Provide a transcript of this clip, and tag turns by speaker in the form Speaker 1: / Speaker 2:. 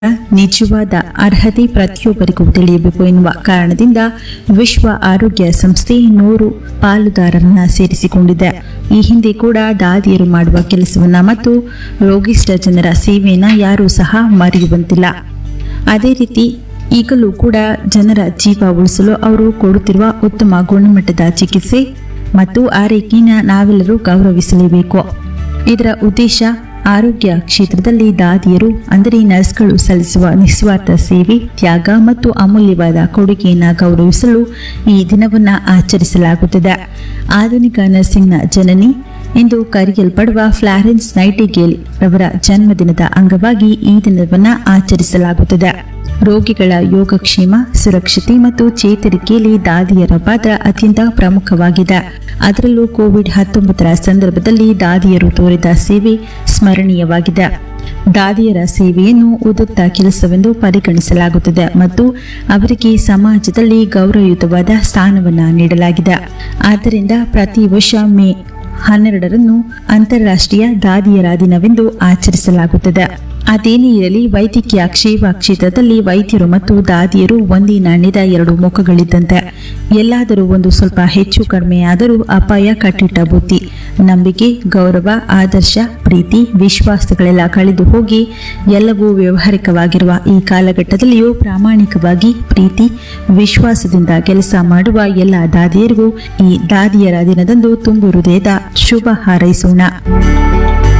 Speaker 1: ನಿಜವಾದ ಅರ್ಹತೆ ಪ್ರತಿಯೊಬ್ಬರಿಗೂ ತಿಳಿಯಬೇಕು ಎನ್ನುವ ಕಾರಣದಿಂದ ವಿಶ್ವ ಆರೋಗ್ಯ ಸಂಸ್ಥೆ ನೂರು ಪಾಲುದಾರರನ್ನ ಸೇರಿಸಿಕೊಂಡಿದೆ ಈ ಹಿಂದೆ ಕೂಡ ದಾದಿಯರು ಮಾಡುವ ಕೆಲಸವನ್ನ ಮತ್ತು ರೋಗಿಷ್ಠ ಜನರ ಸೇವೆಯನ್ನ ಯಾರೂ ಸಹ ಮರೆಯುವಂತಿಲ್ಲ ಅದೇ ರೀತಿ ಈಗಲೂ ಕೂಡ ಜನರ ಜೀವ ಉಳಿಸಲು ಅವರು ಕೊಡುತ್ತಿರುವ ಉತ್ತಮ ಗುಣಮಟ್ಟದ ಚಿಕಿತ್ಸೆ ಮತ್ತು ಆರೈಕೆಯನ್ನು ನಾವೆಲ್ಲರೂ ಗೌರವಿಸಲೇಬೇಕು ಇದರ ಉದ್ದೇಶ ಆರೋಗ್ಯ ಕ್ಷೇತ್ರದಲ್ಲಿ ದಾದಿಯರು ಅಂದರೆ ನರ್ಸ್ಗಳು ಸಲ್ಲಿಸುವ ನಿಸ್ವಾರ್ಥ ಸೇವೆ ತ್ಯಾಗ ಮತ್ತು ಅಮೂಲ್ಯವಾದ ಕೊಡುಗೆಯನ್ನು ಗೌರವಿಸಲು ಈ ದಿನವನ್ನು ಆಚರಿಸಲಾಗುತ್ತದೆ ಆಧುನಿಕ ನರ್ಸಿಂಗ್ನ ಜನನಿ ಎಂದು ಕರೆಯಲ್ಪಡುವ ಫ್ಲಾರೆನ್ಸ್ ನೈಟಿಗೇಲ್ ರವರ ಜನ್ಮದಿನದ ಅಂಗವಾಗಿ ಈ ದಿನವನ್ನು ಆಚರಿಸಲಾಗುತ್ತದೆ ರೋಗಿಗಳ ಯೋಗಕ್ಷೇಮ ಸುರಕ್ಷತೆ ಮತ್ತು ಚೇತರಿಕೆಯಲ್ಲಿ ದಾದಿಯರ ಪಾತ್ರ ಅತ್ಯಂತ ಪ್ರಮುಖವಾಗಿದೆ ಅದರಲ್ಲೂ ಕೋವಿಡ್ ಹತ್ತೊಂಬತ್ತರ ಸಂದರ್ಭದಲ್ಲಿ ದಾದಿಯರು ತೋರಿದ ಸೇವೆ ಸ್ಮರಣೀಯವಾಗಿದೆ ದಾದಿಯರ ಸೇವೆಯನ್ನು ಉದುತ್ತ ಕೆಲಸವೆಂದು ಪರಿಗಣಿಸಲಾಗುತ್ತದೆ ಮತ್ತು ಅವರಿಗೆ ಸಮಾಜದಲ್ಲಿ ಗೌರವಯುತವಾದ ಸ್ಥಾನವನ್ನು ನೀಡಲಾಗಿದೆ ಆದ್ದರಿಂದ ಪ್ರತಿ ವರ್ಷ ಮೇ ಹನ್ನೆರಡರಂದು ಅಂತಾರಾಷ್ಟ್ರೀಯ ದಾದಿಯರ ದಿನವೆಂದು ಆಚರಿಸಲಾಗುತ್ತದೆ ಅದೇನೇ ಇರಲಿ ವೈದ್ಯಕೀಯ ಕ್ಷೇಮ ಕ್ಷೇತ್ರದಲ್ಲಿ ವೈದ್ಯರು ಮತ್ತು ದಾದಿಯರು ಒಂದೇ ನಾಣ್ಯದ ಎರಡು ಮುಖಗಳಿದ್ದಂತೆ ಎಲ್ಲಾದರೂ ಒಂದು ಸ್ವಲ್ಪ ಹೆಚ್ಚು ಕಡಿಮೆಯಾದರೂ ಅಪಾಯ ಕಟ್ಟಿಟ್ಟ ಬುದ್ಧಿ ನಂಬಿಕೆ ಗೌರವ ಆದರ್ಶ ಪ್ರೀತಿ ವಿಶ್ವಾಸಗಳೆಲ್ಲ ಕಳೆದು ಹೋಗಿ ಎಲ್ಲವೂ ವ್ಯವಹಾರಿಕವಾಗಿರುವ ಈ ಕಾಲಘಟ್ಟದಲ್ಲಿಯೂ ಪ್ರಾಮಾಣಿಕವಾಗಿ ಪ್ರೀತಿ ವಿಶ್ವಾಸದಿಂದ ಕೆಲಸ ಮಾಡುವ ಎಲ್ಲ ದಾದಿಯರಿಗೂ ಈ ದಾದಿಯರ ದಿನದಂದು ತುಂಬು ಹೃದಯದ ಶುಭ ಹಾರೈಸೋಣ